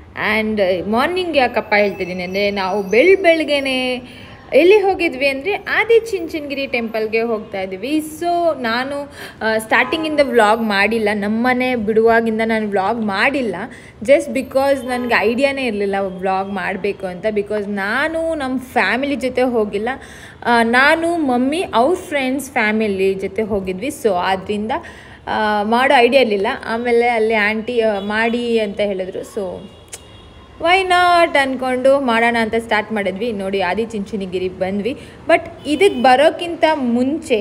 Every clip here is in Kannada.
ಆ್ಯಂಡ್ ಮಾರ್ನಿಂಗ್ ಯಾಕಪ್ಪ ಹೇಳ್ತಿದ್ದೀನಿ ಅಂದರೆ ನಾವು ಬೆಳ್ ಬೆಳಗ್ಗೆನೆ ಎಲ್ಲಿ ಹೋಗಿದ್ವಿ ಅಂದರೆ ಆದಿ ಚಿಂಚನಗಿರಿ ಟೆಂಪಲ್ಗೆ ಹೋಗ್ತಾ ಇದ್ವಿ ಸೊ ನಾನು ಸ್ಟಾರ್ಟಿಂಗಿಂದ ವ್ಲಾಗ್ ಮಾಡಿಲ್ಲ ನಮ್ಮನೆ ಬಿಡುವಾಗಿಂದ ನಾನು ವ್ಲಾಗ್ ಮಾಡಿಲ್ಲ ಜಸ್ಟ್ ಬಿಕಾಸ್ ನನಗೆ ಐಡಿಯಾನೇ ಇರಲಿಲ್ಲ ವ್ಲಾಗ್ ಮಾಡಬೇಕು ಅಂತ ಬಿಕಾಸ್ ನಾನು ನಮ್ಮ ಫ್ಯಾಮಿಲಿ ಜೊತೆ ಹೋಗಿಲ್ಲ ಆ, ನಾನು ಮಮ್ಮಿ ಅವ್ರ ಫ್ರೆಂಡ್ಸ್ ಫ್ಯಾಮಿಲಿ ಜೊತೆ ಹೋಗಿದ್ವಿ ಸೊ ಆದ್ದರಿಂದ ಆ, ಮಾಡೋ ಐಡಿಯಾ ಇರಲಿಲ್ಲ ಆಮೇಲೆ ಅಲ್ಲಿ ಆಂಟಿ ಮಾಡಿ ಅಂತ ಹೇಳಿದ್ರು ಸೊ ವೈ ನಾಟ್ ಅಂದ್ಕೊಂಡು ಮಾಡೋಣ ಅಂತ ಸ್ಟಾರ್ಟ್ ಮಾಡಿದ್ವಿ ನೋಡಿ ಆದಿ ಚಿಂಚನಗಿರಿ ಬಂದ್ವಿ ಬಟ್ ಇದಕ್ಕೆ ಬರೋಕ್ಕಿಂತ ಮುಂಚೆ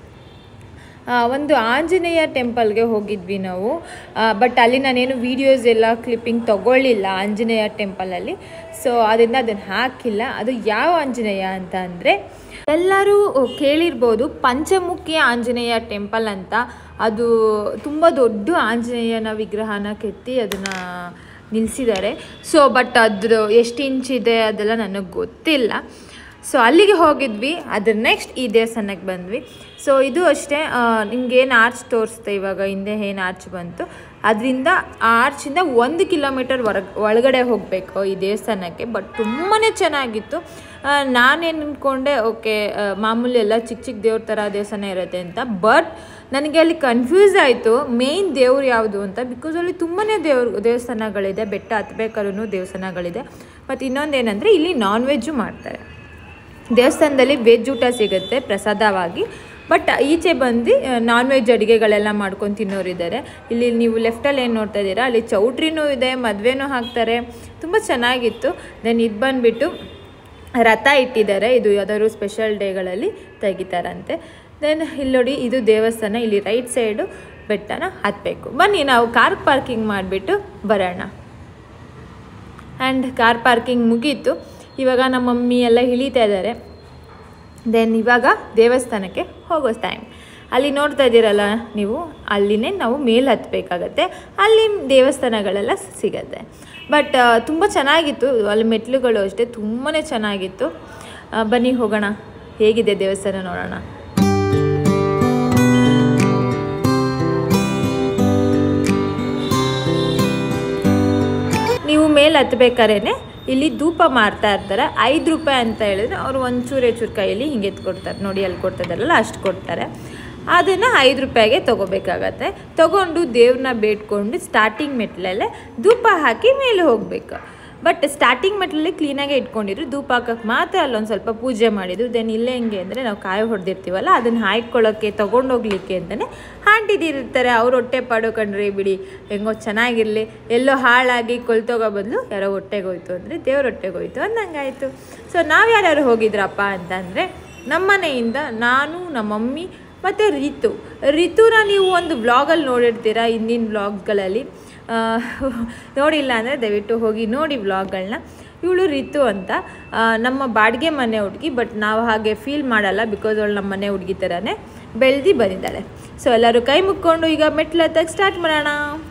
ಆ, ಒಂದು ಆಂಜನೇಯ ಟೆಂಪಲ್ಗೆ ಹೋಗಿದ್ವಿ ನಾವು ಬಟ್ ಅಲ್ಲಿ ನಾನೇನು ವೀಡಿಯೋಸ್ ಎಲ್ಲ ಕ್ಲಿಪ್ಪಿಂಗ್ ತಗೊಳ್ಳಿಲ್ಲ ಆಂಜನೇಯ ಟೆಂಪಲಲ್ಲಿ ಸೊ ಅದರಿಂದ ಅದನ್ನು ಹಾಕಿಲ್ಲ ಅದು ಯಾವ ಆಂಜನೇಯ ಅಂತ ಅಂದರೆ ಎಲ್ಲರೂ ಕೇಳಿರ್ಬೋದು ಪಂಚಮುಖಿ ಆಂಜನೇಯ ಟೆಂಪಲ್ ಅಂತ ಅದು ತುಂಬ ದೊಡ್ಡ ಆಂಜನೇಯನ ವಿಗ್ರಹನ ಕೆತ್ತಿ ಅದನ್ನು ನಿಲ್ಲಿಸಿದ್ದಾರೆ ಸೊ ಬಟ್ ಅದ್ರ ಎಷ್ಟು ಇಂಚ್ ಇದೆ ಅದೆಲ್ಲ ನನಗೆ ಗೊತ್ತಿಲ್ಲ ಸೊ ಅಲ್ಲಿಗೆ ಹೋಗಿದ್ವಿ ಅದ್ರ ನೆಕ್ಸ್ಟ್ ಈ ದೇವಸ್ಥಾನಕ್ಕೆ ಬಂದ್ವಿ ಸೊ ಇದು ಅಷ್ಟೇ ನಿಮ್ಗೆ ಏನು ಆರ್ಚ್ ತೋರಿಸ್ತೆ ಇವಾಗ ಹಿಂದೆ ಏನು ಆರ್ಚ್ ಬಂತು ಅದರಿಂದ ಆ ಆರ್ಚಿಂದ ಒಂದು ಕಿಲೋಮೀಟರ್ ಹೊರಗೆ ಒಳಗಡೆ ಹೋಗಬೇಕು ಈ ದೇವಸ್ಥಾನಕ್ಕೆ ಬಟ್ ತುಂಬಾ ಚೆನ್ನಾಗಿತ್ತು ಆ, ನಾನೇನು ಅಂದ್ಕೊಂಡೆ ಓಕೆ ಮಾಮೂಲಿ ಎಲ್ಲ ಚಿಕ್ಕ ಚಿಕ್ಕ ದೇವ್ರ ಥರ ದೇವಸ್ಥಾನ ಇರುತ್ತೆ ಅಂತ ಬಟ್ ನನಗೆ ಅಲ್ಲಿ ಕನ್ಫ್ಯೂಸ್ ಆಯಿತು ಮೇಯ್ನ್ ದೇವ್ರು ಯಾವುದು ಅಂತ ಬಿಕಾಸ್ ಅಲ್ಲಿ ತುಂಬಾ ದೇವ್ರ ದೇವಸ್ಥಾನಗಳಿದೆ ಬೆಟ್ಟ ಹತ್ಬೇಕಾದ್ರೂ ದೇವಸ್ಥಾನಗಳಿದೆ ಮತ್ತು ಇನ್ನೊಂದು ಏನಂದರೆ ಇಲ್ಲಿ ನಾನ್ ವೆಜ್ಜು ಮಾಡ್ತಾರೆ ದೇವಸ್ಥಾನದಲ್ಲಿ ವೆಜ್ ಊಟ ಸಿಗುತ್ತೆ ಪ್ರಸಾದವಾಗಿ ಬಟ್ ಈಚೆ ಬಂದು ನಾನ್ ವೆಜ್ ಅಡುಗೆಗಳೆಲ್ಲ ಮಾಡ್ಕೊಂಡು ತಿನ್ನೋರಿದ್ದಾರೆ ಇಲ್ಲಿ ನೀವು ಲೆಫ್ಟಲ್ಲಿ ಏನು ನೋಡ್ತಾ ಇದ್ದೀರಾ ಅಲ್ಲಿ ಚೌಟ್ರಿನೂ ಇದೆ ಮದುವೆನೂ ಹಾಕ್ತಾರೆ ತುಂಬ ಚೆನ್ನಾಗಿತ್ತು ದೆನ್ ಇದು ಬಂದುಬಿಟ್ಟು ರಥ ಇಟ್ಟಿದ್ದಾರೆ ಇದು ಯಾವ್ದಾದ್ರು ಸ್ಪೆಷಲ್ ಡೇಗಳಲ್ಲಿ ತೆಗಿತಾರಂತೆ ದೆನ್ ಇಲ್ಲಿ ನೋಡಿ ಇದು ದೇವಸ್ಥಾನ ಇಲ್ಲಿ ರೈಟ್ ಸೈಡು ಬೆಟ್ಟನ ಹತ್ತಬೇಕು ಬನ್ನಿ ನಾವು ಕಾರ್ ಪಾರ್ಕಿಂಗ್ ಮಾಡಿಬಿಟ್ಟು ಬರೋಣ ಆ್ಯಂಡ್ ಕಾರ್ ಪಾರ್ಕಿಂಗ್ ಮುಗೀತು ಇವಾಗ ನಮ್ಮ ಮಮ್ಮಿ ಎಲ್ಲ ಇಳಿತಾ ಇದ್ದಾರೆ ದೆನ್ ಇವಾಗ ದೇವಸ್ಥಾನಕ್ಕೆ ಹೋಗೋ ಟೈಮ್ ಅಲ್ಲಿ ನೋಡ್ತಾ ಇದ್ದೀರಲ್ಲ ನೀವು ಅಲ್ಲಿನೇ ನಾವು ಮೇಲೆ ಹತ್ತಬೇಕಾಗತ್ತೆ ಅಲ್ಲಿ ದೇವಸ್ಥಾನಗಳೆಲ್ಲ ಸಿಗತ್ತೆ ಬಟ್ ತುಂಬ ಚೆನ್ನಾಗಿತ್ತು ಅಲ್ಲಿ ಮೆಟ್ಲುಗಳು ಅಷ್ಟೇ ತುಂಬಾ ಚೆನ್ನಾಗಿತ್ತು ಆ, ಬನ್ನಿ ಹೋಗೋಣ ಹೇಗಿದೆ ದೇವಸ್ಥಾನ ನೋಡೋಣ ನೀವು ಮೇಲೆ ಹತ್ಬೇಕಾದ್ರೆ ಇಲ್ಲಿ ಧೂಪ ಮಾರ್ತಾ ಇರ್ತಾರೆ ಐದು ರೂಪಾಯಿ ಅಂತ ಹೇಳಿದ್ರೆ ಅವರು ಒಂಚೂರು ಚೂರು ಕೈಯಲ್ಲಿ ಹಿಂಗೆ ಎತ್ಕೊಡ್ತಾರೆ ನೋಡಿ ಅಲ್ಲಿ ಕೊಡ್ತಾ ಇದ್ದಾರಲ್ಲ ಅಷ್ಟು ಕೊಡ್ತಾರೆ ಅದನ್ನು ಐದು ರೂಪಾಯಿಗೆ ತೊಗೋಬೇಕಾಗತ್ತೆ ತೊಗೊಂಡು ದೇವ್ರನ್ನ ಬೇಡ್ಕೊಂಡು ಸ್ಟಾರ್ಟಿಂಗ್ ಮೆಟ್ಲಲ್ಲೇ ಧೂಪ ಹಾಕಿ ಮೇಲೆ ಹೋಗಬೇಕು ಬಟ್ ಸ್ಟಾರ್ಟಿಂಗ್ ಮೆಟ್ಲಲ್ಲಿ ಕ್ಲೀನಾಗೆ ಇಟ್ಕೊಂಡಿದ್ರು ಧೂಪ ಹಾಕಕ್ಕೆ ಮಾತ್ರ ಅಲ್ಲೊಂದು ಸ್ವಲ್ಪ ಪೂಜೆ ಮಾಡಿದ್ರು ದೆನ್ ಇಲ್ಲೇ ಹೆಂಗೆ ಅಂದರೆ ನಾವು ಕಾಯಿ ಹೊಡೆದಿರ್ತೀವಲ್ಲ ಅದನ್ನು ಹಾಯ್ಕೊಳ್ಳೋಕ್ಕೆ ತೊಗೊಂಡೋಗ್ಲಿಕ್ಕೆ ಅಂತಲೇ ಹಾಂಟಿದಿರ್ತಾರೆ ಅವ್ರು ಹೊಟ್ಟೆ ಪಾಡು ಕಂಡ್ರಿ ಬಿಡಿ ಹೆಂಗೋ ಚೆನ್ನಾಗಿರಲಿ ಎಲ್ಲೋ ಹಾಳಾಗಿ ಕೊಲ್ತೋಗೋ ಬದಲು ಯಾರೋ ಹೊಟ್ಟೆಗೆ ಹೋಯ್ತು ಅಂದರೆ ದೇವ್ರ ಹೊಟ್ಟೆಗೆ ಹೋಯ್ತು ಅಂದಂಗಾಯಿತು ಸೊ ನಾವು ಯಾರ್ಯಾರು ಹೋಗಿದ್ರಪ್ಪ ಅಂತಂದರೆ ನಮ್ಮನೆಯಿಂದ ನಾನು ನಮ್ಮ ಮಮ್ಮಿ ಮತ್ತು ರಿತು ರಿತುನ ನೀವು ಒಂದು ವ್ಲಾಗಲ್ಲಿ ನೋಡಿರ್ತೀರ ಹಿಂದಿನ ವ್ಲಾಗ್ಗಳಲ್ಲಿ ನೋಡಿಲ್ಲ ಅಂದರೆ ದಯವಿಟ್ಟು ಹೋಗಿ ನೋಡಿ ವ್ಲಾಗ್ಗಳನ್ನ ಇವಳು ರಿತು ಅಂತ ಆ, ನಮ್ಮ ಬಾಡಿಗೆ ಮನೆ ಹುಡುಗಿ ಬಟ್ ನಾವು ಹಾಗೆ ಫೀಲ್ ಮಾಡಲ್ಲ ಬಿಕಾಸ್ ಅವಳು ನಮ್ಮ ಮನೆ ಹುಡುಗಿ ಥರನೇ ಬೆಳೆದು ಬಂದಿದ್ದಾಳೆ ಸೊ ಎಲ್ಲರೂ ಕೈ ಮುಕ್ಕೊಂಡು ಈಗ ಮೆಟ್ಲು ಹತ್ತಕ್ಕೆ ಸ್ಟಾರ್ಟ್ ಮಾಡೋಣ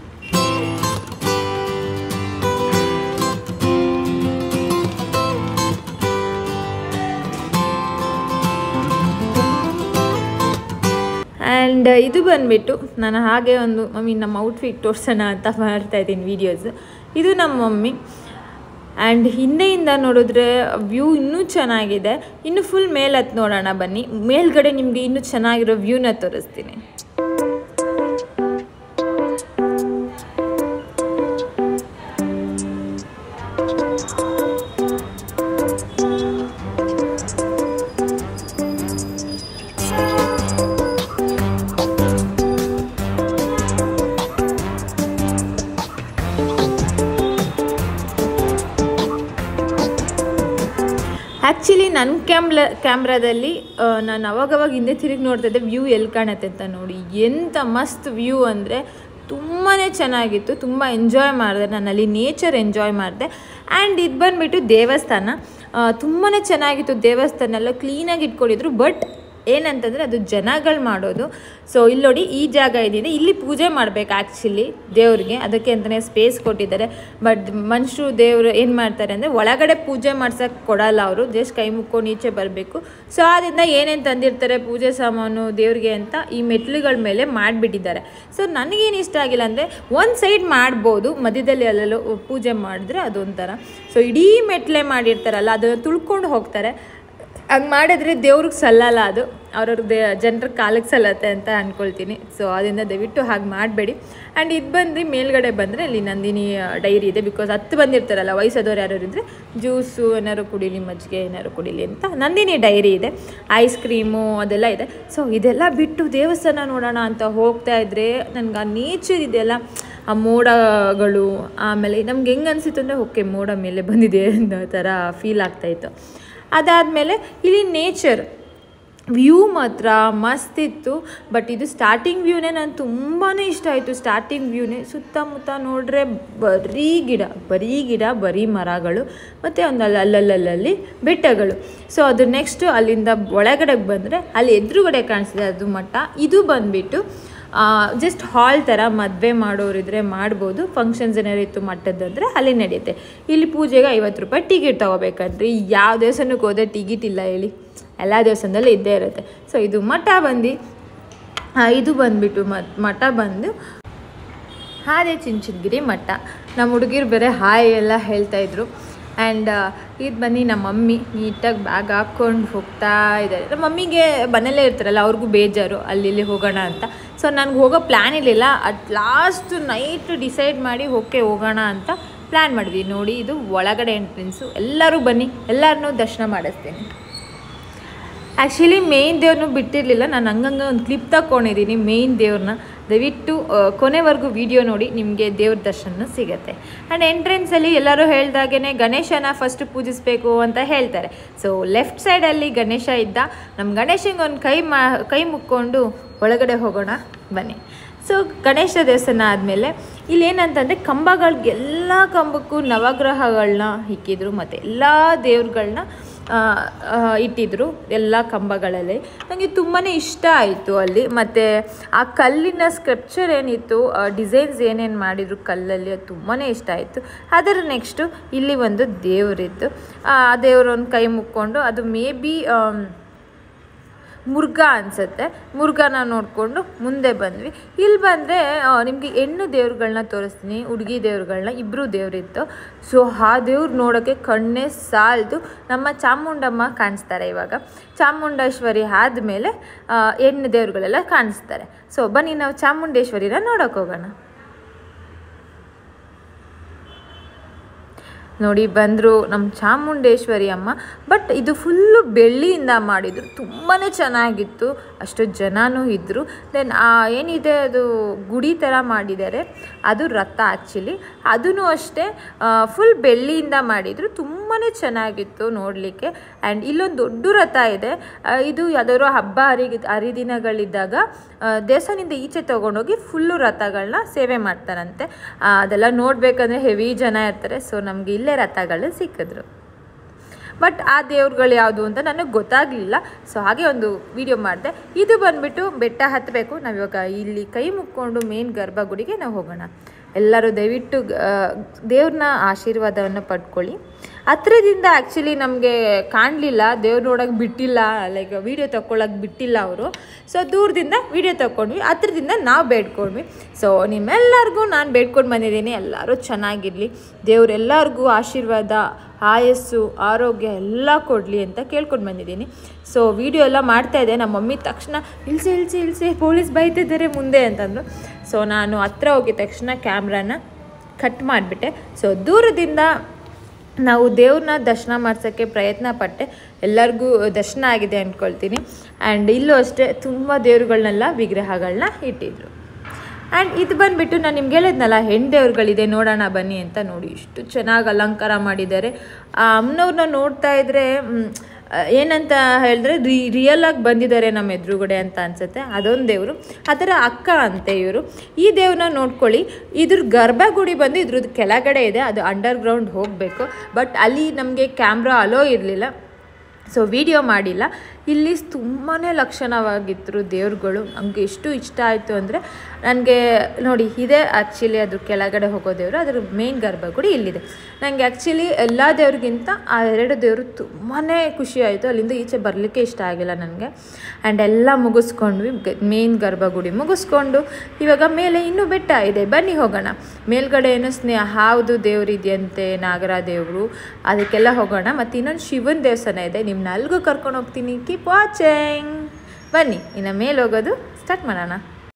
ಆ್ಯಂಡ್ ಇದು ಬಂದುಬಿಟ್ಟು ನಾನು ಹಾಗೆ ಒಂದು ಮಮ್ಮಿ ನಮ್ಮ ಔಟ್ಫಿಟ್ ತೋರಿಸೋಣ ಅಂತ ಮಾಡ್ತಾ ಇದ್ದೀನಿ ವೀಡಿಯೋಸ್ ಇದು ನಮ್ಮ ಮಮ್ಮಿ ಆ್ಯಂಡ್ ಹಿಂದೆಯಿಂದ ನೋಡಿದ್ರೆ ವ್ಯೂ ಇನ್ನೂ ಚೆನ್ನಾಗಿದೆ ಇನ್ನು ಫುಲ್ ಮೇಲೆ ಹತ್ತು ನೋಡೋಣ ಬನ್ನಿ ಮೇಲ್ಗಡೆ ನಿಮಗೆ ಇನ್ನೂ ಚೆನ್ನಾಗಿರೋ ವ್ಯೂನ ತೋರಿಸ್ತೀನಿ ಆ್ಯಕ್ಚುಲಿ ನನ್ನ ಕ್ಯಾಮ್ಲ ಕ್ಯಾಮ್ರಾದಲ್ಲಿ ನಾನು ಅವಾಗವಾಗ ಹಿಂದೆ ತಿರುಗಿ ನೋಡ್ತಾ ಇದ್ದೆ ವ್ಯೂ ಎಲ್ಲಿ ಕಾಣುತ್ತೆ ಅಂತ ನೋಡಿ ಎಂಥ ಮಸ್ತ್ ವ್ಯೂ ಅಂದರೆ ತುಂಬಾ ಚೆನ್ನಾಗಿತ್ತು ತುಂಬ ಎಂಜಾಯ್ ಮಾಡಿದೆ ನಾನು ಅಲ್ಲಿ ನೇಚರ್ ಎಂಜಾಯ್ ಮಾಡಿದೆ ಆ್ಯಂಡ್ ಇದು ಬಂದುಬಿಟ್ಟು ದೇವಸ್ಥಾನ ತುಂಬಾ ಚೆನ್ನಾಗಿತ್ತು ದೇವಸ್ಥಾನ ಎಲ್ಲ ಕ್ಲೀನಾಗಿ ಇಟ್ಕೊಂಡಿದ್ರು ಬಟ್ ಏನಂತಂದರೆ ಅದು ಜನಗಳು ಮಾಡೋದು ಸೊ ಇಲ್ಲಿ ನೋಡಿ ಈ ಜಾಗ ಇದ್ದೀನಿ ಇಲ್ಲಿ ಪೂಜೆ ಮಾಡಬೇಕು ಆ್ಯಕ್ಚುಲಿ ದೇವ್ರಿಗೆ ಅದಕ್ಕೆ ಅಂತಲೇ ಸ್ಪೇಸ್ ಕೊಟ್ಟಿದ್ದಾರೆ ಬಟ್ ಮನುಷ್ಯರು ದೇವರು ಏನು ಮಾಡ್ತಾರೆ ಅಂದರೆ ಒಳಗಡೆ ಪೂಜೆ ಮಾಡ್ಸೋಕ್ಕೆ ಕೊಡಲ್ಲ ಅವರು ಜಸ್ಟ್ ಕೈ ಮುಕ್ಕೊಂಡು ಈಚೆ ಬರಬೇಕು ಸೊ ಅದರಿಂದ ಏನೇನು ತಂದಿರ್ತಾರೆ ಪೂಜೆ ಸಾಮಾನು ದೇವ್ರಿಗೆ ಅಂತ ಈ ಮೆಟ್ಲುಗಳ ಮೇಲೆ ಮಾಡಿಬಿಟ್ಟಿದ್ದಾರೆ ಸೊ ನನಗೇನು ಇಷ್ಟ ಆಗಿಲ್ಲ ಅಂದರೆ ಒಂದು ಸೈಡ್ ಮಾಡ್ಬೋದು ಮಧ್ಯದಲ್ಲಿ ಅಲ್ಲೆಲ್ಲೋ ಪೂಜೆ ಮಾಡಿದ್ರೆ ಅದೊಂಥರ ಸೊ ಇಡೀ ಮೆಟ್ಲೆ ಮಾಡಿರ್ತಾರಲ್ಲ ಅದನ್ನು ತುಳ್ಕೊಂಡು ಹೋಗ್ತಾರೆ ಹಂಗೆ ಮಾಡಿದ್ರೆ ದೇವ್ರಿಗೆ ಸಲ್ಲಲ್ಲ ಅದು ಅವ್ರವ್ರ ದೇ ಜನರ ಕಾಲಕ್ಕೆ ಸಲ್ಲತ್ತೆ ಅಂತ ಅಂದ್ಕೊಳ್ತೀನಿ ಸೊ ಅದರಿಂದ ದಯವಿಟ್ಟು ಹಾಗೆ ಮಾಡಬೇಡಿ ಆ್ಯಂಡ್ ಇದು ಬಂದು ಮೇಲ್ಗಡೆ ಬಂದರೆ ಅಲ್ಲಿ ನಂದಿನಿ ಡೈರಿ ಇದೆ ಬಿಕಾಸ್ ಹತ್ತು ಬಂದಿರ್ತಾರಲ್ಲ ವಯಸ್ಸಾದವ್ರು ಯಾರು ಇದ್ದರೆ ಜ್ಯೂಸು ಏನಾರು ಕುಡೀಲಿ ಮಜ್ಜಿಗೆ ಏನಾರು ಕುಡೀಲಿ ಅಂತ ನಂದಿನಿ ಡೈರಿ ಇದೆ ಐಸ್ ಕ್ರೀಮು ಅದೆಲ್ಲ ಇದೆ ಸೊ ಇದೆಲ್ಲ ಬಿಟ್ಟು ದೇವಸ್ಥಾನ ನೋಡೋಣ ಅಂತ ಹೋಗ್ತಾ ಇದ್ದರೆ ನನಗೆ ಆ ನೇಚರ್ ಇದೆಯಲ್ಲ ಆ ಮೋಡಗಳು ಆಮೇಲೆ ನಮ್ಗೆ ಹೆಂಗೆ ಅನಿಸಿತ್ತು ಅಂದರೆ ಓಕೆ ಮೋಡ ಮೇಲೆ ಬಂದಿದೆ ಅನ್ನೋ ಥರ ಫೀಲ್ ಆಗ್ತಾಯಿತ್ತು ಅದಾದಮೇಲೆ ಇಲ್ಲಿ ನೇಚರ್ ವ್ಯೂ ಮಾತ್ರ ಮಸ್ತ್ ಇತ್ತು ಬಟ್ ಇದು ಸ್ಟಾರ್ಟಿಂಗ್ ವ್ಯೂನೇ ನಾನು ತುಂಬಾ ಇಷ್ಟ ಆಯಿತು ಸ್ಟಾರ್ಟಿಂಗ್ ವ್ಯೂನೇ ಸುತ್ತಮುತ್ತ ನೋಡ್ರೆ ಬರೀ ಗಿಡ ಬರೀ ಗಿಡ ಬರೀ ಮರಗಳು ಮತ್ತು ಒಂದು ಅಲ್ಲಿ ಅಲ್ಲಲ್ಲಲ್ಲಿ ಬೆಟ್ಟಗಳು ಸೊ ಅದು ನೆಕ್ಸ್ಟು ಅಲ್ಲಿಂದ ಒಳಗಡೆ ಬಂದರೆ ಅಲ್ಲಿ ಎದುರುಗಡೆ ಕಾಣಿಸಿದೆ ಅದು ಮಠ ಇದು ಬಂದುಬಿಟ್ಟು ಜಸ್ಟ್ ಹಾಲ್ ಥರ ಮದುವೆ ಮಾಡೋರಿದ್ರೆ ಮಾಡ್ಬೋದು ಫಂಕ್ಷನ್ಸ್ ಏನಾರು ಇತ್ತು ಮಟ್ಟದ್ದಂದರೆ ಅಲ್ಲಿ ನಡೆಯುತ್ತೆ ಇಲ್ಲಿ ಪೂಜೆಗೆ ಐವತ್ತು ರೂಪಾಯಿ ಟಿಕೆಟ್ ತೊಗೋಬೇಕಂದ್ರೆ ಯಾವ ದೇವಸ್ಥಾನಕ್ಕೆ ಹೋದ್ರೆ ಟಿಕೆಟ್ ಇಲ್ಲ ಹೇಳಿ ಎಲ್ಲ ದೇವಸ್ಥಾನದಲ್ಲೂ ಇದ್ದೇ ಇರುತ್ತೆ ಸೊ ಇದು ಮಠ ಬಂದು ಇದು ಬಂದುಬಿಟ್ಟು ಮಠ ಬಂದು ಹಾಗೆ ಚಿಂಚನಗಿರಿ ಮಠ ನಮ್ಮ ಹುಡುಗಿರು ಬೇರೆ ಹಾಯ್ ಎಲ್ಲ ಹೇಳ್ತಾಯಿದ್ರು ಆ್ಯಂಡ್ ಇದು ಬನ್ನಿ ನಮ್ಮ ಮಮ್ಮಿ ನೀಟಾಗಿ ಬ್ಯಾಗ್ ಹಾಕ್ಕೊಂಡು ಹೋಗ್ತಾ ಇದ್ದಾರೆ ನಮ್ಮ ಮಮ್ಮಿಗೆ ಮನೇಲೇ ಇರ್ತಾರಲ್ಲ ಅವ್ರಿಗೂ ಬೇಜಾರು ಅಲ್ಲಿ ಇಲ್ಲಿ ಹೋಗೋಣ ಅಂತ ಸೊ ನನಗೆ ಹೋಗೋ ಪ್ಲ್ಯಾನ್ ಇರಲಿಲ್ಲ ಅಟ್ ಲಾಸ್ಟ್ ನೈಟ್ ಡಿಸೈಡ್ ಮಾಡಿ ಓಕೆ ಹೋಗೋಣ ಅಂತ ಪ್ಲ್ಯಾನ್ ಮಾಡಿದ್ವಿ ನೋಡಿ ಇದು ಒಳಗಡೆ ಎಂಟ್ರೆನ್ಸು ಎಲ್ಲರೂ ಬನ್ನಿ ಎಲ್ಲರನ್ನೂ ದರ್ಶನ ಮಾಡಿಸ್ತೀನಿ ಆ್ಯಕ್ಚುಲಿ ಮೇಯ್ನ್ ದೇವ್ರನ್ನೂ ಬಿಟ್ಟಿರಲಿಲ್ಲ ನಾನು ಹಂಗಂಗೆ ಒಂದು ಕ್ಲಿಪ್ ತಗೊಂಡಿದ್ದೀನಿ ಮೇಯ್ನ್ ದೇವ್ರನ್ನ ದಯವಿಟ್ಟು ಕೊನೆವರೆಗೂ ವಿಡಿಯೋ ನೋಡಿ ನಿಮಗೆ ದೇವ್ರ ದರ್ಶನ ಸಿಗುತ್ತೆ ಆ್ಯಂಡ್ ಎಂಟ್ರೆನ್ಸಲ್ಲಿ ಎಲ್ಲರೂ ಹೇಳ್ದಾಗೇ ಗಣೇಶನ ಫಸ್ಟ್ ಪೂಜಿಸಬೇಕು ಅಂತ ಹೇಳ್ತಾರೆ ಸೊ ಲೆಫ್ಟ್ ಸೈಡಲ್ಲಿ ಗಣೇಶ ಇದ್ದ ನಮ್ಮ ಗಣೇಶಂಗೆ ಒಂದು ಕೈ ಮಾ ಕೈ ಮುಕ್ಕೊಂಡು ಒಳಗಡೆ ಹೋಗೋಣ ಬನ್ನಿ ಸೊ ಗಣೇಶ ದೇವಸ್ಥಾನ ಆದಮೇಲೆ ಇಲ್ಲೇನಂತಂದರೆ ಕಂಬಗಳಿಗೆಲ್ಲ ಕಂಬಕ್ಕೂ ನವಗ್ರಹಗಳನ್ನ ಇಕ್ಕಿದ್ರು ಮತ್ತು ಎಲ್ಲ ದೇವ್ರುಗಳನ್ನ ಇಟ್ಟಿದ್ರು ಎಲ್ಲ ಕಂಬಗಳಲ್ಲಿ ನನಗೆ ತುಂಬಾ ಇಷ್ಟ ಆಯಿತು ಅಲ್ಲಿ ಮತ್ತು ಆ ಕಲ್ಲಿನ ಸ್ಕ್ರಪ್ಚರ್ ಏನಿತ್ತು ಡಿಸೈನ್ಸ್ ಏನೇನು ಮಾಡಿದ್ರು ಕಲ್ಲಲ್ಲಿ ಅದು ತುಂಬಾ ಇಷ್ಟ ಆಯಿತು ಅದರ ನೆಕ್ಸ್ಟು ಇಲ್ಲಿ ಒಂದು ದೇವರಿತ್ತು ಆ ದೇವರೊಂದು ಕೈ ಮುಕ್ಕೊಂಡು ಅದು ಮೇ ಬಿ ಮುರುಘ ಅನಿಸುತ್ತೆ ಮುರುಘನ ನೋಡಿಕೊಂಡು ಮುಂದೆ ಬಂದ್ವಿ ಇಲ್ಲಿ ಬಂದರೆ ನಿಮಗೆ ಹೆಣ್ಣು ದೇವ್ರುಗಳನ್ನ ತೋರಿಸ್ತೀನಿ ಹುಡುಗಿ ದೇವ್ರುಗಳನ್ನ ಇಬ್ಬರು ದೇವರಿತ್ತು ಸೊ ಆ ದೇವ್ರು ನೋಡೋಕ್ಕೆ ಕಣ್ಣೇ ಸಾಲದು ನಮ್ಮ ಚಾಮುಂಡಮ್ಮ ಕಾಣಿಸ್ತಾರೆ ಇವಾಗ ಚಾಮುಂಡೇಶ್ವರಿ ಆದಮೇಲೆ ಹೆಣ್ಣು ದೇವ್ರುಗಳೆಲ್ಲ ಕಾಣಿಸ್ತಾರೆ ಸೊ ಬನ್ನಿ ನಾವು ಚಾಮುಂಡೇಶ್ವರಿನ ನೋಡೋಕೆ ಹೋಗೋಣ ನೋಡಿ ಬಂದರು ನಮ್ಮ ಚಾಮುಂಡೇಶ್ವರಿ ಅಮ್ಮ ಬಟ್ ಇದು ಫುಲ್ಲು ಬೆಳ್ಳಿಯಿಂದ ಮಾಡಿದರು ತುಂಬಾ ಚೆನ್ನಾಗಿತ್ತು ಅಷ್ಟು ಜನನೂ ಇದ್ದರು ದೆನ್ ಏನಿದೆ ಅದು ಗುಡಿ ಥರ ಮಾಡಿದ್ದಾರೆ ಅದು ರಥ ಆ್ಯಕ್ಚುಲಿ ಅದೂ ಅಷ್ಟೇ ಫುಲ್ ಬೆಳ್ಳಿಯಿಂದ ಮಾಡಿದರು ತುಂಬಾ ಚೆನ್ನಾಗಿತ್ತು ನೋಡಲಿಕ್ಕೆ ಆ್ಯಂಡ್ ಇಲ್ಲೊಂದು ದೊಡ್ಡ ರಥ ಇದೆ ಇದು ಯಾವುದಾದ್ರು ಹಬ್ಬ ಹರಿ ಹರಿದಿನಗಳಿದ್ದಾಗ ದೇವಸ್ಥಾನದಿಂದ ಈಚೆ ತೊಗೊಂಡೋಗಿ ಫುಲ್ಲು ರಥಗಳನ್ನ ಸೇವೆ ಮಾಡ್ತಾರಂತೆ ಅದೆಲ್ಲ ನೋಡಬೇಕಂದ್ರೆ ಹೆವಿ ಜನ ಇರ್ತಾರೆ ಸೊ ನಮಗೆ ಇಲ್ಲೇ ರಥಗಳು ಸಿಕ್ಕಿದ್ರು ಬಟ್ ಆ ದೇವ್ರುಗಳು ಯಾವುದು ಅಂತ ನನಗೆ ಗೊತ್ತಾಗಲಿಲ್ಲ ಸೊ ಹಾಗೆ ಒಂದು ವಿಡಿಯೋ ಮಾಡಿದೆ ಇದು ಬಂದುಬಿಟ್ಟು ಬೆಟ್ಟ ಹತ್ತಬೇಕು ನಾವಿವಾಗ ಇಲ್ಲಿ ಕೈ ಮುಕ್ಕೊಂಡು ಮೇನ್ ಗರ್ಭಗುಡಿಗೆ ನಾವು ಹೋಗೋಣ ಎಲ್ಲರೂ ದಯವಿಟ್ಟು ದೇವ್ರನ್ನ ಆಶೀರ್ವಾದವನ್ನು ಪಡ್ಕೊಳ್ಳಿ ಹತ್ರದಿಂದ ಆ್ಯಕ್ಚುಲಿ ನಮಗೆ ಕಾಣಲಿಲ್ಲ ದೇವ್ರು ನೋಡೋಕೆ ಬಿಟ್ಟಿಲ್ಲ ಲೈಕ್ ವೀಡಿಯೋ ತಗೊಳಕ್ಕೆ ಬಿಟ್ಟಿಲ್ಲ ಅವರು ಸೊ ದೂರದಿಂದ ವೀಡಿಯೋ ತಗೊಂಡ್ವಿ ಹತ್ರದಿಂದ ನಾವು ಬೇಡ್ಕೊಂಡ್ವಿ ಸೊ ನಿಮ್ಮೆಲ್ಲರಿಗೂ ನಾನು ಬೇಡ್ಕೊಂಡು ಬಂದಿದ್ದೀನಿ ಎಲ್ಲರೂ ಚೆನ್ನಾಗಿರಲಿ ದೇವ್ರೆಲ್ಲರಿಗೂ ಆಶೀರ್ವಾದ ಆಯಸ್ಸು ಆರೋಗ್ಯ ಎಲ್ಲ ಕೊಡಲಿ ಅಂತ ಕೇಳ್ಕೊಂಡು ಬಂದಿದ್ದೀನಿ ಸೊ ವಿಡಿಯೋ ಎಲ್ಲ ಮಾಡ್ತಾಯಿದ್ದೆ ನಮ್ಮ ಮಮ್ಮಿ ತಕ್ಷಣ ಇಳಿಸಿ ಇಳಿಸಿ ಇಳಿಸಿ ಪೊಲೀಸ್ ಬೈತಿದ್ದಾರೆ ಮುಂದೆ ಅಂತಂದರು ಸೊ ನಾನು ಹತ್ರ ಹೋಗಿದ ತಕ್ಷಣ ಕ್ಯಾಮ್ರಾನ ಕಟ್ ಮಾಡಿಬಿಟ್ಟೆ ಸೊ ದೂರದಿಂದ ನಾವು ದೇವ್ರನ್ನ ದರ್ಶನ ಮಾಡ್ಸೋಕ್ಕೆ ಪ್ರಯತ್ನ ಪಟ್ಟೆ ಎಲ್ಲರಿಗೂ ದರ್ಶನ ಆಗಿದೆ ಅಂದ್ಕೊಳ್ತೀನಿ ಆ್ಯಂಡ್ ಇಲ್ಲೂ ಅಷ್ಟೇ ತುಂಬ ದೇವ್ರುಗಳನ್ನೆಲ್ಲ ವಿಗ್ರಹಗಳನ್ನ ಇಟ್ಟಿದ್ರು ಆ್ಯಂಡ್ ಇದು ಬಂದುಬಿಟ್ಟು ನಾನು ನಿಮ್ಗೆ ಹೇಳಿದ್ನಲ್ಲ ಹೆಣ್ಣು ದೇವ್ರುಗಳಿದೆ ನೋಡೋಣ ಬನ್ನಿ ಅಂತ ನೋಡಿ ಇಷ್ಟು ಚೆನ್ನಾಗಿ ಅಲಂಕಾರ ಮಾಡಿದ್ದಾರೆ ಆ ಅಮ್ಮನವ್ರನ್ನ ನೋಡ್ತಾ ಇದ್ದರೆ ಏನಂತ ಹೇಳಿದ್ರೆ ರಿ ರಿಯಲ್ ಆಗಿ ಬಂದಿದ್ದಾರೆ ನಮ್ಮ ಎದುರುಗಡೆ ಅಂತ ಅನ್ಸುತ್ತೆ ಅದೊಂದು ದೇವರು ಅದರ ಅಕ್ಕ ಅಂತೆ ಇವರು ಈ ದೇವ್ರನ್ನ ನೋಡ್ಕೊಳ್ಳಿ ಇದ್ರ ಗರ್ಭಗುಡಿ ಬಂದು ಇದ್ರದ್ದು ಕೆಳಗಡೆ ಇದೆ ಅದು ಅಂಡರ್ ಗ್ರೌಂಡ್ ಹೋಗಬೇಕು ಬಟ್ ಅಲ್ಲಿ ನಮಗೆ ಕ್ಯಾಮ್ರಾ ಅಲೋ ಇರಲಿಲ್ಲ ಸೊ ವಿಡಿಯೋ ಮಾಡಿಲ್ಲ ಇಲ್ಲಿ ತುಂಬಾ ಲಕ್ಷಣವಾಗಿದ್ರು ದೇವ್ರುಗಳು ನನಗೆ ಎಷ್ಟು ಇಷ್ಟ ಆಯಿತು ಅಂದರೆ ನನಗೆ ನೋಡಿ ಇದೇ ಆ್ಯಕ್ಚುಲಿ ಅದ್ರ ಕೆಳಗಡೆ ಹೋಗೋ ದೇವರು ಅದ್ರ ಮೇನ್ ಗರ್ಭಗುಡಿ ಇಲ್ಲಿದೆ ನನಗೆ ಆ್ಯಕ್ಚುಲಿ ಎಲ್ಲ ದೇವ್ರಿಗಿಂತ ಆ ಎರಡು ದೇವರು ತುಂಬಾ ಖುಷಿ ಆಯಿತು ಅಲ್ಲಿಂದ ಈಚೆ ಬರಲಿಕ್ಕೆ ಇಷ್ಟ ಆಗಿಲ್ಲ ನನಗೆ ಆ್ಯಂಡ್ ಎಲ್ಲ ಮುಗಿಸ್ಕೊಂಡ್ವಿ ಮೇನ್ ಗರ್ಭಗುಡಿ ಮುಗಿಸ್ಕೊಂಡು ಇವಾಗ ಮೇಲೆ ಇನ್ನೂ ಬೆಟ್ಟ ಇದೆ ಬನ್ನಿ ಹೋಗೋಣ ಮೇಲ್ಗಡೆ ಏನು ಸ್ನೇಹ ಹಾವುದು ದೇವರಿದೆಯಂತೆ ನಾಗರ ದೇವರು ಅದಕ್ಕೆಲ್ಲ ಹೋಗೋಣ ಮತ್ತು ಇನ್ನೊಂದು ಶಿವನ ದೇವಸ್ಥಾನ ಇದೆ ನಿಮ್ಮನ್ನ ಅಲ್ಲಿಗೂ ಕರ್ಕೊಂಡು ಹೋಗ್ತೀನಿ ಕೀಪ್ ವಾಚಿಂಗ್ ಬನ್ನಿ ಇನ್ನು ಮೇಲೆ ಹೋಗೋದು ಸ್ಟಾರ್ಟ್ ಮಾಡೋಣ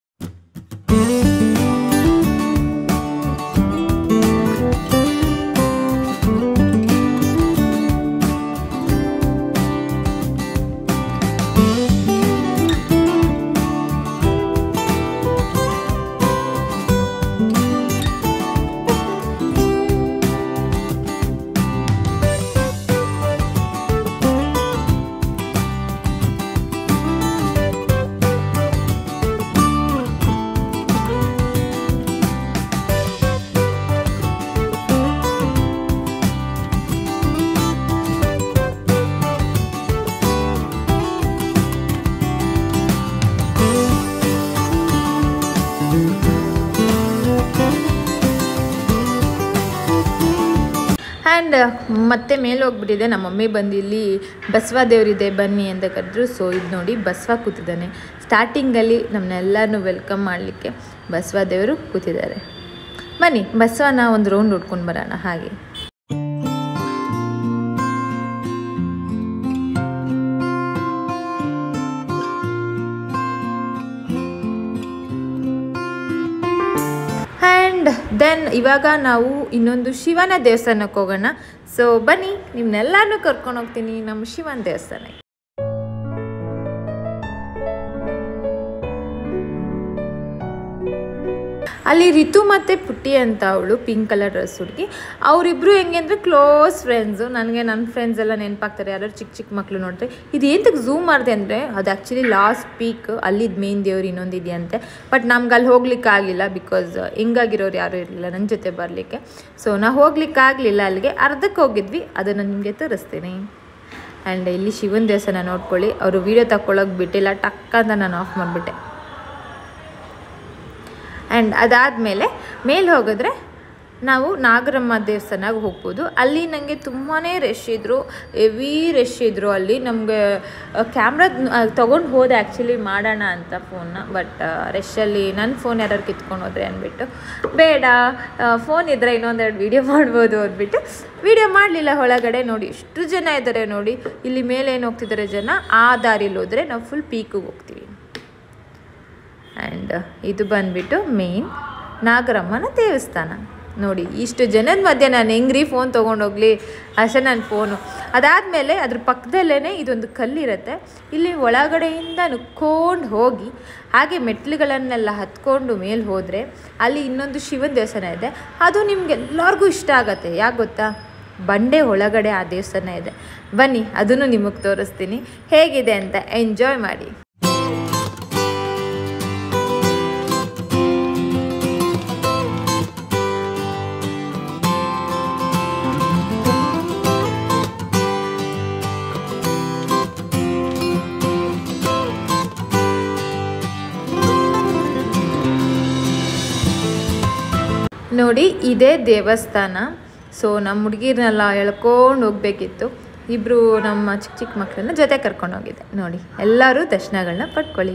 ಆ್ಯಂಡ್ ಮತ್ತೆ ಮೇಲೆ ಹೋಗ್ಬಿಟ್ಟಿದೆ ನಮ್ಮ ಮಮ್ಮಿ ಬಂದು ಇಲ್ಲಿ ಬಸವ ದೇವರಿದೆ ಬನ್ನಿ ಅಂತ ಕರೆದ್ರು ಸೊ ಇದು ನೋಡಿ ಬಸವ ಕೂತಿದ್ದಾನೆ ಸ್ಟಾರ್ಟಿಂಗಲ್ಲಿ ನಮ್ಮನ್ನೆಲ್ಲರನ್ನೂ ವೆಲ್ಕಮ್ ಮಾಡಲಿಕ್ಕೆ ಬಸವ ದೇವರು ಕೂತಿದ್ದಾರೆ ಬನ್ನಿ ಬಸವನ ಒಂದು ರೌಂಡ್ ಹೊಡ್ಕೊಂಡು ಬರೋಣ ಹಾಗೆ ಆ್ಯಂಡ್ ದೆನ್ ಇವಾಗ ನಾವು ಇನ್ನೊಂದು ಶಿವನ ದೇವಸ್ಥಾನಕ್ಕೆ ಹೋಗೋಣ ಸೊ ಬನ್ನಿ ನಿಮ್ಮನ್ನೆಲ್ಲನೂ ಕರ್ಕೊಂಡು ಹೋಗ್ತೀನಿ ನಮ್ಮ ಶಿವನ ದೇವಸ್ಥಾನಕ್ಕೆ ಅಲ್ಲಿ ರಿತು ಮತ್ತು ಪುಟ್ಟಿ ಅಂತ ಅವಳು ಪಿಂಕ್ ಕಲರ್ ಡ್ರೆಸ್ ಹುಡುಗಿ ಅವರಿಬ್ಬರು ಹೆಂಗೆ ಅಂದರೆ ಕ್ಲೋಸ್ ಫ್ರೆಂಡ್ಸು ನನಗೆ ನನ್ನ ಫ್ರೆಂಡ್ಸ್ ಎಲ್ಲ ನೆನಪಾಗ್ತಾರೆ ಯಾರು ಚಿಕ್ಕ ಚಿಕ್ಕ ಮಕ್ಕಳು ನೋಡಿದ್ರೆ ಇದು ಏನಕ್ಕೆ ಝೂಮ್ ಮಾಡಿದೆ ಅಂದರೆ ಅದು ಆ್ಯಕ್ಚುಲಿ ಲಾಸ್ಟ್ ಪೀಕ್ ಅಲ್ಲಿದ್ದು ಮೇನ್ ದೇವ್ರು ಇನ್ನೊಂದು ಇದೆಯಂತೆ ಬಟ್ ನಮ್ಗೆ ಅಲ್ಲಿ ಹೋಗ್ಲಿಕ್ಕೆ ಆಗಿಲ್ಲ ಬಿಕಾಸ್ ಹಿಂಗಾಗಿರೋರು ಯಾರೂ ಇರಲಿಲ್ಲ ನನ್ನ ಜೊತೆ ಬರಲಿಕ್ಕೆ ಸೊ ನಾವು ಹೋಗ್ಲಿಕ್ಕೆ ಆಗಲಿಲ್ಲ ಅಲ್ಲಿಗೆ ಅರ್ಧಕ್ಕೆ ಹೋಗಿದ್ವಿ ಅದನ್ನು ನಿಮಗೆ ತೋರಿಸ್ತೀನಿ ಆ್ಯಂಡ್ ಇಲ್ಲಿ ಶಿವನ ದೇವಸ್ಥಾನ ನೋಡ್ಕೊಳ್ಳಿ ಅವರು ವೀಡಿಯೋ ತಗೊಳ್ಳೋಕೆ ಬಿಟ್ಟಿಲ್ಲ ಟಕ್ ಅಂತ ನಾನು ಆಫ್ ಮಾಡಿಬಿಟ್ಟೆ ಆ್ಯಂಡ್ ಅದಾದಮೇಲೆ ಮೇಲೆ ಹೋಗಿದ್ರೆ ನಾವು ನಾಗರಮ್ಮ ದೇವಸ್ಥಾನಕ್ಕೆ ಹೋಗ್ಬೋದು ಅಲ್ಲಿ ನನಗೆ ತುಂಬಾ ರಶ್ ಇದ್ದರು ಹೆವಿ ರಶ್ ಇದ್ದರು ಅಲ್ಲಿ ನಮಗೆ ಕ್ಯಾಮ್ರಾ ತೊಗೊಂಡು ಹೋದೆ ಆ್ಯಕ್ಚುಲಿ ಮಾಡೋಣ ಅಂತ ಫೋನ್ನ ಬಟ್ ರಶಲ್ಲಿ ನನ್ನ ಫೋನ್ ಯಾರು ಕಿತ್ಕೊಂಡು ಹೋದ್ರೆ ಅಂದ್ಬಿಟ್ಟು ಬೇಡ ಫೋನ್ ಇದ್ದರೆ ಇನ್ನೊಂದೆರಡು ವೀಡಿಯೋ ಮಾಡ್ಬೋದು ಅಂದ್ಬಿಟ್ಟು ವೀಡಿಯೋ ಮಾಡಲಿಲ್ಲ ಒಳಗಡೆ ನೋಡಿ ಎಷ್ಟು ಜನ ಇದ್ದಾರೆ ನೋಡಿ ಇಲ್ಲಿ ಮೇಲೆ ಏನು ಹೋಗ್ತಿದ್ದಾರೆ ಜನ ಆ ದಾರಿಲಿ ಹೋದರೆ ನಾವು ಫುಲ್ ಪೀಕಿಗೆ ಹೋಗ್ತೀವಿ ಆ್ಯಂಡ್ ಇದು ಬಂದ್ಬಿಟ್ಟು ಮೇನ್ ನಾಗರಮ್ಮನ ದೇವಸ್ಥಾನ ನೋಡಿ ಇಷ್ಟು ಜನದ ಮಧ್ಯೆ ನಾನು ಹೆಂಗ್ರಿ ಫೋನ್ ತೊಗೊಂಡೋಗ್ಲಿ ಅಷ್ಟೇ ನನ್ನ ಫೋನು ಅದಾದಮೇಲೆ ಅದ್ರ ಪಕ್ಕದಲ್ಲೇ ಇದೊಂದು ಕಲ್ಲಿರುತ್ತೆ ಇಲ್ಲಿ ಒಳಗಡೆಯಿಂದ ನುಕ್ಕೊಂಡು ಹೋಗಿ ಹಾಗೆ ಮೆಟ್ಲುಗಳನ್ನೆಲ್ಲ ಹತ್ಕೊಂಡು ಮೇಲೆ ಹೋದರೆ ಅಲ್ಲಿ ಇನ್ನೊಂದು ಶಿವನ ದೇವಸ್ಥಾನ ಇದೆ ಅದು ನಿಮ್ಗೆಲ್ಲರಿಗೂ ಇಷ್ಟ ಆಗತ್ತೆ ಯಾಕೆ ಗೊತ್ತಾ ಬಂಡೆ ಒಳಗಡೆ ಆ ದೇವಸ್ಥಾನ ಇದೆ ಬನ್ನಿ ಅದನ್ನು ನಿಮಗೆ ತೋರಿಸ್ತೀನಿ ಹೇಗಿದೆ ಅಂತ ಎಂಜಾಯ್ ಮಾಡಿ ನೋಡಿ ಇದೇ ದೇವಸ್ಥಾನ ಸೊ ನಮ್ಮ ಹುಡುಗಿರ್ನೆಲ್ಲ ಎಳ್ಕೊಂಡು ಹೋಗ್ಬೇಕಿತ್ತು ಇಬ್ಬರು ನಮ್ಮ ಚಿಕ್ಕ ಚಿಕ್ಕ ಮಕ್ಕಳನ್ನ ಜೊತೆ ಕರ್ಕೊಂಡು ಹೋಗಿದ್ದೆ ನೋಡಿ ಎಲ್ಲರೂ ದರ್ಶನಗಳನ್ನ ಪಡ್ಕೊಳ್ಳಿ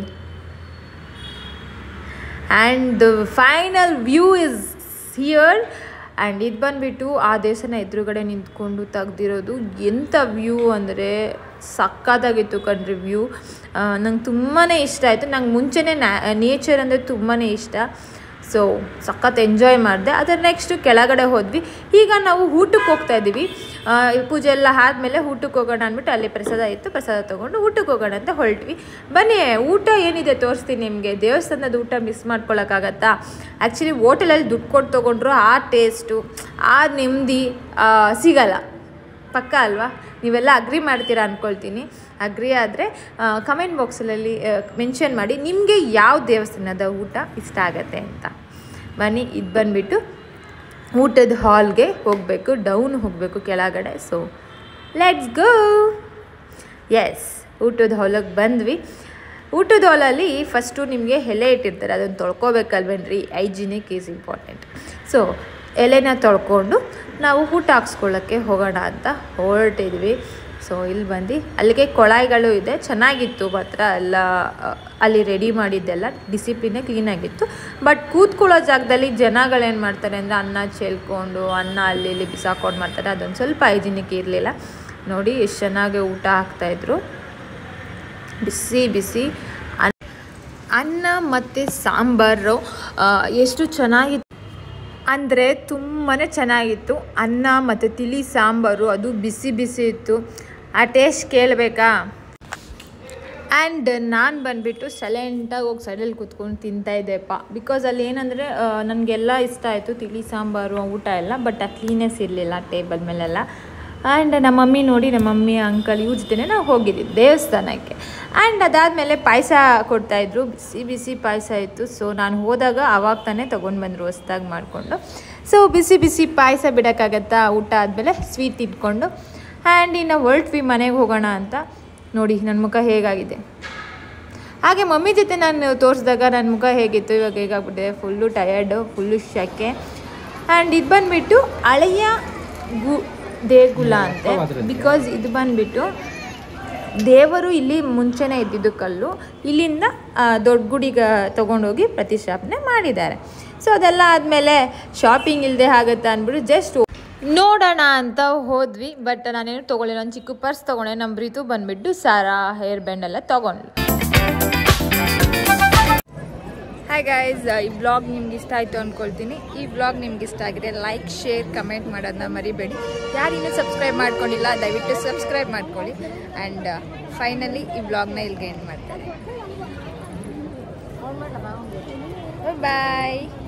and the final view is here and ಇದು ಬಂದುಬಿಟ್ಟು ಆ ದೇವಸ್ಥಾನ ಎದುರುಗಡೆ ನಿಂತ್ಕೊಂಡು ತೆಗ್ದಿರೋದು ಎಂಥ ವ್ಯೂ ಅಂದರೆ ಸಕ್ಕತ್ತಾಗಿತ್ತು ಕಣ್ರಿ ವ್ಯೂ ನಂಗೆ ತುಂಬಾ ಇಷ್ಟ ಆಯಿತು ನಂಗೆ ಮುಂಚೆನೇ ನ್ಯಾ ನೇಚರ್ ಅಂದರೆ ತುಂಬಾ ಇಷ್ಟ ಸೊ ಸಖತ್ ಎಂಜಾಯ್ ಮಾಡಿದೆ ಅದರ ನೆಕ್ಸ್ಟು ಕೆಳಗಡೆ ಹೋದ್ವಿ ಈಗ ನಾವು ಊಟಕ್ಕೆ ಹೋಗ್ತಾ ಇದ್ದೀವಿ ಪೂಜೆ ಎಲ್ಲ ಆದಮೇಲೆ ಊಟಕ್ಕೆ ಹೋಗೋಣ ಅಂದ್ಬಿಟ್ಟು ಅಲ್ಲಿ ಪ್ರಸಾದ ಇತ್ತು ಪ್ರಸಾದ ತೊಗೊಂಡು ಊಟಕ್ಕೆ ಹೋಗೋಣ ಅಂತ ಹೊರಟ್ವಿ ಬನ್ನಿ ಊಟ ಏನಿದೆ ತೋರಿಸ್ತೀನಿ ನಿಮಗೆ ದೇವಸ್ಥಾನದ ಊಟ ಮಿಸ್ ಮಾಡ್ಕೊಳಕ್ಕಾಗತ್ತಾ ಆ್ಯಕ್ಚುಲಿ ಹೋಟೆಲಲ್ಲಿ ದುಡ್ಡು ಕೊಟ್ಟು ತೊಗೊಂಡ್ರು ಆ ಟೇಸ್ಟು ಆ ನೆಮ್ಮದಿ ಸಿಗಲ್ಲ ಪಕ್ಕ ಅಲ್ವಾ ನೀವೆಲ್ಲ ಅಗ್ರಿ ಮಾಡ್ತೀರಾ ಅಂದ್ಕೊಳ್ತೀನಿ ಅಗ್ರಿ ಆದರೆ ಕಮೆಂಟ್ ಬಾಕ್ಸಲ್ಲಿ ಮೆನ್ಷನ್ ಮಾಡಿ ನಿಮಗೆ ಯಾವ ದೇವಸ್ಥಾನದ ಊಟ ಇಷ್ಟ ಆಗತ್ತೆ ಅಂತ ಬನ್ನಿ ಇದು ಬಂದುಬಿಟ್ಟು ಊಟದ ಹಾಲ್ಗೆ ಹೋಗಬೇಕು ಡೌನ್ ಹೋಗಬೇಕು ಕೆಳಗಡೆ ಸೊ ಲೆಟ್ಸ್ ಗೋ ಎಸ್ ಊಟದ ಹೊಲಕ್ಕೆ ಬಂದ್ವಿ ಊಟದ ಹೊಲಲ್ಲಿ ಫಸ್ಟು ನಿಮಗೆ ಎಲೆ ಇಟ್ಟಿರ್ತಾರೆ ಅದನ್ನು ತೊಳ್ಕೊಬೇಕಲ್ವೇನ್ರಿ ಹೈಜಿನಿಕ್ ಈಸ್ ಇಂಪಾರ್ಟೆಂಟ್ ಸೊ ಎಲೆನ ತೊಳ್ಕೊಂಡು ನಾವು ಊಟ ಹಾಕ್ಸ್ಕೊಳ್ಳೋಕ್ಕೆ ಹೋಗೋಣ ಅಂತ ಹೊರಟಿದ್ವಿ ಸೊ ಇಲ್ಲಿ ಬಂದು ಅಲ್ಲಿಗೆ ಕೊಳಾಯಿಗಳು ಇದೆ ಚೆನ್ನಾಗಿತ್ತು ಮಾತ್ರ ಎಲ್ಲ ಆ, ಅಲ್ಲಿ ರೆಡಿ ಮಾಡಿದ್ದೆಲ್ಲ ಡಿಸಿಪ್ಲಿನೇ ಕ್ಲೀನಾಗಿತ್ತು ಬಟ್ ಕೂತ್ಕೊಳ್ಳೋ ಜಾಗದಲ್ಲಿ ಜನಗಳೇನು ಮಾಡ್ತಾರೆ ಅಂದರೆ ಅನ್ನ ಚೆಲ್ಕೊಂಡು ಅನ್ನ ಅಲ್ಲಿ ಇಲ್ಲಿ ಬಿಸಾಕೊಂಡು ಮಾಡ್ತಾರೆ ಅದೊಂದು ಸ್ವಲ್ಪ ಹೈಜಿನಿಕ್ ಇರಲಿಲ್ಲ ನೋಡಿ ಎಷ್ಟು ಚೆನ್ನಾಗಿ ಊಟ ಹಾಕ್ತಾಯಿದ್ರು ಬಿಸಿ ಬಿಸಿ ಅನ್- ಅನ್ನ ಮತ್ತು ಸಾಂಬಾರು ಆ, ಎಷ್ಟು ಚೆನ್ನಾಗಿತ್ತು ಅಂದರೆ ತುಂಬಾ ಚೆನ್ನಾಗಿತ್ತು ಅನ್ನ ಮತ್ತು ತಿಳಿ ಸಾಂಬಾರು ಅದು ಬಿಸಿ ಬಿಸಿ ಇತ್ತು ಆ ಟೇಸ್ಟ್ ಕೇಳಬೇಕಾ ಆ್ಯಂಡ್ ನಾನು ಬಂದುಬಿಟ್ಟು ಸೈಲೆಂಟಾಗಿ ಹೋಗಿ ಸೈಡಲ್ಲಿ ಕೂತ್ಕೊಂಡು ತಿಂತಾಯಿದ್ದೆಪ್ಪ ಬಿಕಾಸ್ ಅಲ್ಲಿ ಏನಂದರೆ ನನಗೆಲ್ಲ ಇಷ್ಟ ಆಯಿತು ತಿಳಿ ಸಾಂಬಾರು ಊಟ ಎಲ್ಲ ಬಟ್ ಆ ಕ್ಲೀನೆಸ್ ಇರಲಿಲ್ಲ ಟೇಬಲ್ ಮೇಲೆಲ್ಲ ಆ್ಯಂಡ್ ನಮ್ಮ ಮಮ್ಮಿ ನೋಡಿ ನಮ್ಮ ಮಮ್ಮಿ ಅಂಕಲ್ ಇವ್ರ ಜೊತೆನೇ ನಾವು ಹೋಗಿದ್ವಿ ದೇವಸ್ಥಾನಕ್ಕೆ ಆ್ಯಂಡ್ ಅದಾದಮೇಲೆ ಪಾಯಸ ಕೊಡ್ತಾಯಿದ್ರು ಬಿಸಿ ಬಿಸಿ ಪಾಯಸ ಇತ್ತು ಸೊ ನಾನು ಹೋದಾಗ ಆವಾಗ ತಾನೇ ತೊಗೊಂಡು ಬಂದರು ಹೊಸ್ದಾಗಿ ಮಾಡಿಕೊಂಡು ಸೊ ಬಿಸಿ ಬಿಸಿ ಪಾಯಸ ಬಿಡೋಕ್ಕಾಗತ್ತಾ ಊಟ ಆದಮೇಲೆ ಸ್ವೀಟ್ ಇಟ್ಕೊಂಡು ಆ್ಯಂಡ್ ಇನ್ನು ಹೊರಟ್ವಿ ಮನೆಗೆ ಹೋಗೋಣ ಅಂತ ನೋಡಿ ನನ್ನ ಮುಖ ಹೇಗಾಗಿದೆ ಹಾಗೆ ಮಮ್ಮಿ ಜೊತೆ ನಾನು ತೋರಿಸಿದಾಗ ನನ್ನ ಮುಖ ಹೇಗಿತ್ತು ಇವಾಗ ಹೇಗಾಗ್ಬಿಟ್ಟಿದೆ ಫುಲ್ಲು ಟಯರ್ಡು ಫುಲ್ಲು ಶೆಕೆ ಆ್ಯಂಡ್ ಇದು ಬಂದುಬಿಟ್ಟು ಹಳೆಯ ಗು ದೇಗುಲ ಅಂತೆ ಬಿಕಾಸ್ ಇದು ಬಂದುಬಿಟ್ಟು ದೇವರು ಇಲ್ಲಿ ಮುಂಚೆನೇ ಇದ್ದಿದ್ದು ಕಲ್ಲು ಇಲ್ಲಿಂದ ಆ, ದೊಡ್ಡ ಗುಡಿಗೆ ತೊಗೊಂಡೋಗಿ ಪ್ರತಿಷ್ಠಾಪನೆ ಮಾಡಿದ್ದಾರೆ ಸೊ ಅದೆಲ್ಲ ಆದಮೇಲೆ ಶಾಪಿಂಗ್ ಇಲ್ಲದೆ ಆಗುತ್ತೆ ಅಂದ್ಬಿಟ್ಟು ಜಸ್ಟ್ ನೋಡೋಣ ಅಂತ ಹೋದ್ವಿ ಬಟ್ ನಾನೇನು ತೊಗೊಳ್ಳಿಲ್ಲ ಒಂದು ಚಿಕ್ಕ ಪರ್ಸ್ ತೊಗೊಂಡೆ ನಮ್ಮ ಪ್ರೀತು ಬಂದುಬಿಟ್ಟು ಸಾರಾ ಹೇರ್ ಬ್ಯಾಂಡ್ ಎಲ್ಲ ತೊಗೊಂಡ್ಲು ಹಾಯ್ ಗೈಸ್ ಈ ಬ್ಲಾಗ್ ನಿಮ್ಗೆ ಇಷ್ಟ ಆಯಿತು ಅಂದ್ಕೊಳ್ತೀನಿ ಈ ಬ್ಲಾಗ್ ನಿಮ್ಗೆ ಇಷ್ಟ ಆಗಿದೆ ಲೈಕ್ ಶೇರ್ ಕಮೆಂಟ್ ಮಾಡೋದನ್ನ ಮರಿಬೇಡಿ ಯಾರಿನ್ನೂ ಸಬ್ಸ್ಕ್ರೈಬ್ ಮಾಡ್ಕೊಂಡಿಲ್ಲ ದಯವಿಟ್ಟು ಸಬ್ಸ್ಕ್ರೈಬ್ ಮಾಡ್ಕೊಳ್ಳಿ ಆ್ಯಂಡ್ ಫೈನಲಿ ಈ ಬ್ಲಾಗ್ನ ಇಲ್ಲಿಗೆ ಎಂಡ್ ಮಾಡ್ತಾರೆ ಬಾಯ್